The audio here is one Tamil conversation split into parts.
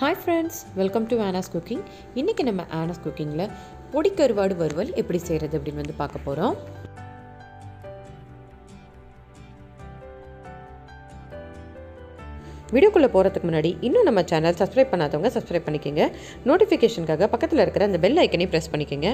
hi friends welcome to Aanas cooking இன்றைக்கி நம்ம ஆனாஸ் குக்கிங்கில் பொடி கருவாடு வறுவல் எப்படி செய்கிறது அப்படின்னு வந்து பார்க்க போகிறோம் வீடியோக்குள்ளே போகிறதுக்கு முன்னாடி இன்னும் நம்ம சேனல் சப்ஸ்கிரைப் பண்ணாதவங்க சப்ஸ்கிரைப் பண்ணிக்கோங்க நோட்டிஃபிகேஷனுக்காக பக்கத்தில் இருக்கிற அந்த பெல் ஐக்கனையும் ப்ரெஸ் பண்ணிக்கோங்க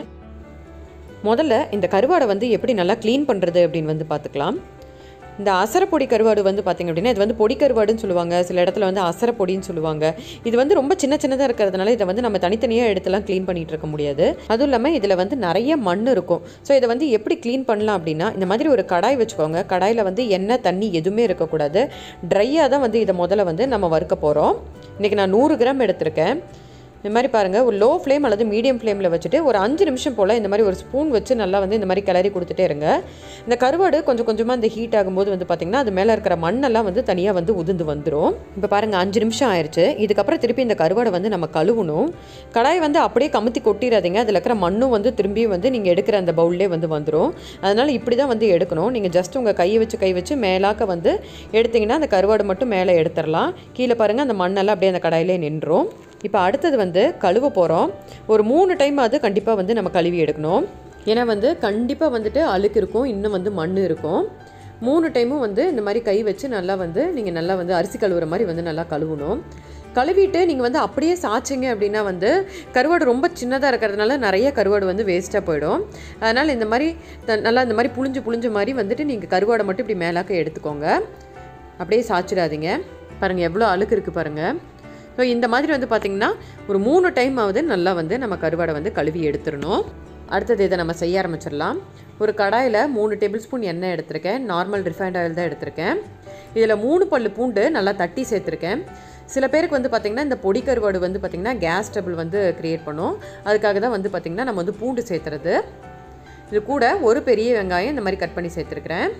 முதல்ல இந்த கருவாடை வந்து எப்படி நல்லா க்ளீன் பண்ணுறது அப்படின்னு வந்து பார்த்துக்கலாம் இந்த அசரப்பொடி கருவாடு வந்து பார்த்திங்க அப்படின்னா இது வந்து பொடி கருவாடுன்னு சொல்லுவாங்க சில இடத்துல வந்து அசரப்பொடின்னு சொல்லுவாங்க இது வந்து ரொம்ப சின்ன சின்னதாக இருக்கிறதுனால இதை வந்து நம்ம தனித்தனியாக எடுத்துலாம் க்ளீன் பண்ணிகிட்டு இருக்க முடியாது அதுவும் இல்லாமல் இதில் வந்து நிறைய மண் இருக்கும் ஸோ இதை வந்து எப்படி க்ளீன் பண்ணலாம் அப்படின்னா இந்த மாதிரி ஒரு கடாய் வச்சுக்கோங்க கடாயில் வந்து எண்ணெய் தண்ணி எதுவுமே இருக்கக்கூடாது ட்ரையாக தான் வந்து இதை முதல்ல வந்து நம்ம வறுக்க போகிறோம் இன்றைக்கி நான் நூறு கிராம் எடுத்திருக்கேன் இந்த மாதிரி பாருங்கள் ஒரு லோ ஃப்ளேம் அல்லது மீடியம் ஃப்ளேமில் வச்சுட்டு ஒரு அஞ்சு நிமிஷம் போல் இந்த மாதிரி ஒரு ஸ்பூன் வச்சு நல்லா வந்து இந்த மாதிரி கிளறி கொடுத்துட்டே இருங்க இந்த கருவாடு கொஞ்சம் கொஞ்சமாக இந்த ஹீட் ஆகும்போது வந்து பார்த்திங்கன்னா அது மேலே இருக்கிற மண்ணெல்லாம் வந்து தனியாக வந்து உதிர்ந்து வந்துடும் இப்போ பாருங்கள் அஞ்சு நிமிஷம் ஆயிடுச்சு இதுக்கப்புறம் திருப்பி இந்த கருவாடை வந்து நம்ம கழுவணும் கடாய் வந்து அப்படியே கமுத்தி கொட்டிடாதீங்க அதில் இருக்கிற மண்ணும் வந்து திரும்பியும் வந்து நீங்கள் எடுக்கிற அந்த பவுல்லே வந்து வந்துடும் அதனால் இப்படி தான் வந்து எடுக்கணும் நீங்கள் ஜஸ்ட் உங்கள் கையை வச்சு கை வச்சு மேலாக்க வந்து எடுத்திங்கன்னா அந்த கருவாடு மட்டும் மேலே எடுத்துடலாம் கீழே பாருங்கள் அந்த மண்ணெல்லாம் அப்படியே அந்த கடாயிலே நின்றும் இப்போ அடுத்தது வந்து கழுவ போகிறோம் ஒரு மூணு டைம் அது கண்டிப்பாக வந்து நம்ம கழுவி எடுக்கணும் ஏன்னா வந்து கண்டிப்பாக வந்துட்டு அழுக்கு இருக்கும் இன்னும் வந்து மண் இருக்கும் மூணு டைமும் வந்து இந்த மாதிரி கை வச்சு நல்லா வந்து நீங்கள் நல்லா வந்து அரிசி கழுவுற மாதிரி வந்து நல்லா கழுவணும் கழுவிட்டு நீங்கள் வந்து அப்படியே சாய்ச்சிங்க அப்படின்னா வந்து கருவாடு ரொம்ப சின்னதாக இருக்கிறதுனால நிறைய கருவாடு வந்து வேஸ்ட்டாக போயிடும் அதனால் இந்த மாதிரி த- நல்லா இந்த மாதிரி புளிஞ்சு புளிஞ்ச மாதிரி வந்துட்டு நீங்கள் கருவாடை மட்டும் இப்படி மேலாக்க எடுத்துக்கோங்க அப்படியே சாய்ச்சிடாதீங்க பாருங்கள் எவ்வளோ அழுக்கு இருக்குது பாருங்கள் ஸோ இந்த மாதிரி வந்து பார்த்திங்கன்னா ஒரு மூணு டைம் ஆகுது நல்லா வந்து நம்ம கருவாடை வந்து கழுவி எடுத்துடணும் அடுத்தது இதை நம்ம செய்ய ஆரம்பிச்சிடலாம் ஒரு கடாயில் மூணு டேபிள் ஸ்பூன் எண்ணெய் எடுத்திருக்கேன் நார்மல் ரிஃபைண்ட் ஆயில் தான் எடுத்திருக்கேன் இதில் மூணு பல்லு பூண்டு நல்லா தட்டி சேர்த்துருக்கேன் சில பேருக்கு வந்து பார்த்திங்கன்னா இந்த பொடி கருவாடு வந்து பார்த்திங்கன்னா கேஸ் டபுள் வந்து க்ரியேட் பண்ணும் அதுக்காக தான் வந்து பார்த்திங்கன்னா நம்ம வந்து பூண்டு சேர்த்துறது இது கூட ஒரு பெரிய வெங்காயம் இந்த மாதிரி கட் பண்ணி சேர்த்துருக்குறேன்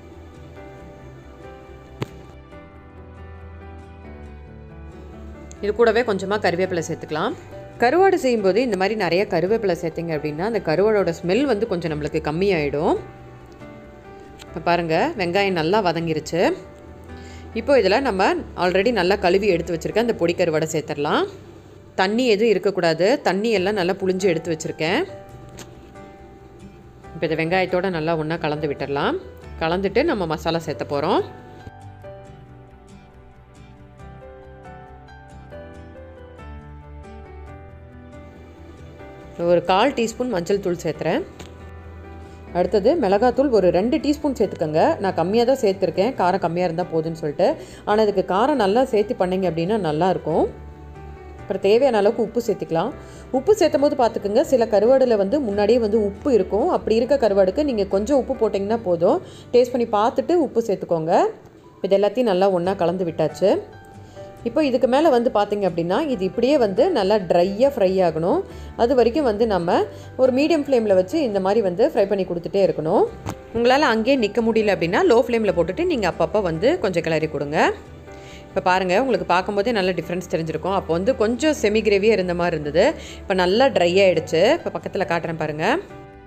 இது கூடவே கொஞ்சமாக கருவேப்பிலை சேர்த்துக்கலாம் கருவாடு செய்யும்போது இந்த மாதிரி நிறைய கருவேப்பிலை சேர்த்திங்க அப்படின்னா அந்த கருவாடோட ஸ்மெல் வந்து கொஞ்சம் நம்மளுக்கு கம்மியாயிடும் இப்போ பாருங்கள் வெங்காயம் நல்லா வதங்கிருச்சு இப்போ இதில் நம்ம ஆல்ரெடி நல்லா கழுவி எடுத்து வச்சுருக்கேன் அந்த பொடி கருவாடை சேர்த்துடலாம் தண்ணி எதுவும் இருக்கக்கூடாது தண்ணி எல்லாம் நல்லா புளிஞ்சு எடுத்து வச்சுருக்கேன் இப்போ இந்த வெங்காயத்தோடு நல்லா ஒன்றா கலந்து விட்டுடலாம் கலந்துட்டு நம்ம மசாலா சேர்த்த போகிறோம் ஒரு கால் டீஸ்பூன் மஞ்சள் தூள் சேர்த்துறேன் அடுத்தது மிளகாத்தூள் ஒரு ரெண்டு டீஸ்பூன் சேர்த்துக்கோங்க நான் கம்மியாக தான் சேர்த்துருக்கேன் காரம் கம்மியாக இருந்தால் போதுன்னு சொல்லிட்டு ஆனால் இதுக்கு காரம் நல்லா சேர்த்து பண்ணீங்க அப்படின்னா நல்லாயிருக்கும் அப்புறம் தேவையான அளவுக்கு உப்பு சேர்த்துக்கலாம் உப்பு சேர்த்தும் போது பார்த்துக்குங்க சில கருவாடில் வந்து முன்னாடியே வந்து உப்பு இருக்கும் அப்படி இருக்க கருவாடுக்கு நீங்கள் கொஞ்சம் உப்பு போட்டிங்கன்னா போதும் டேஸ்ட் பண்ணி பார்த்துட்டு உப்பு சேர்த்துக்கோங்க இது எல்லாத்தையும் நல்லா ஒன்றா கலந்து விட்டாச்சு இப்போ இதுக்கு மேலே வந்து பார்த்தீங்க அப்படின்னா இது இப்படியே வந்து நல்லா ட்ரையாக ஃப்ரை ஆகணும் அது வரைக்கும் வந்து நம்ம ஒரு மீடியம் ஃப்ளேமில் வச்சு இந்த மாதிரி வந்து ஃப்ரை பண்ணி கொடுத்துட்டே இருக்கணும் உங்களால் அங்கேயே நிற்க முடியல அப்படின்னா லோ ஃப்ளேமில் போட்டுட்டு நீங்கள் அப்பப்போ வந்து கொஞ்சம் கிளறி கொடுங்க இப்போ பாருங்கள் உங்களுக்கு பார்க்கும்போதே நல்ல டிஃப்ரென்ஸ் தெரிஞ்சிருக்கும் அப்போ வந்து கொஞ்சம் செமி கிரேவியாக இருந்த மாதிரி இருந்தது இப்போ நல்லா ட்ரை ஆகிடுச்சு இப்போ பக்கத்தில் காட்டுறேன் பாருங்கள்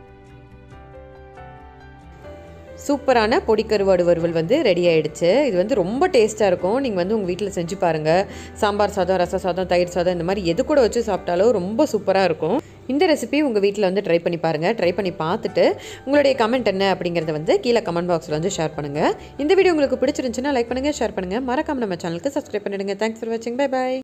சூப்பரான பொடி கருவாடு வறுவல் வந்து ரெடி ஆயிடுச்சு இது வந்து ரொம்ப டேஸ்ட்டாக இருக்கும் நீங்கள் வந்து உங்கள் வீட்டில் செஞ்சு பாருங்கள் சாம்பார் சாதம் ரச சாதம் தயிர் சாதம் இந்த மாதிரி எது கூட வச்சு சாப்பிட்டாலும் ரொம்ப சூப்பராக இருக்கும் இந்த ரெசிபி உங்கள் வீட்டில் வந்து ட்ரை பண்ணி பாருங்கள் ட்ரை பண்ணி பார்த்துட்டு உங்களுடைய கமெண்ட் என்ன அப்படிங்கிறத வந்து கீழே கமெண்ட் பாக்ஸில் வந்து ஷேர் பண்ணுங்கள் இந்த வீடியோ உங்களுக்கு பிடிச்சிருந்துச்சுன்னா லைக் பண்ணுங்கள் ஷேர் பண்ணுங்கள் மறக்காம நம்ம சேனலுக்கு சப்ஸ்கிரைப் பண்ணிடுங்க தேங்க்ஸ் ஃபார் வாட்சிங் பை பை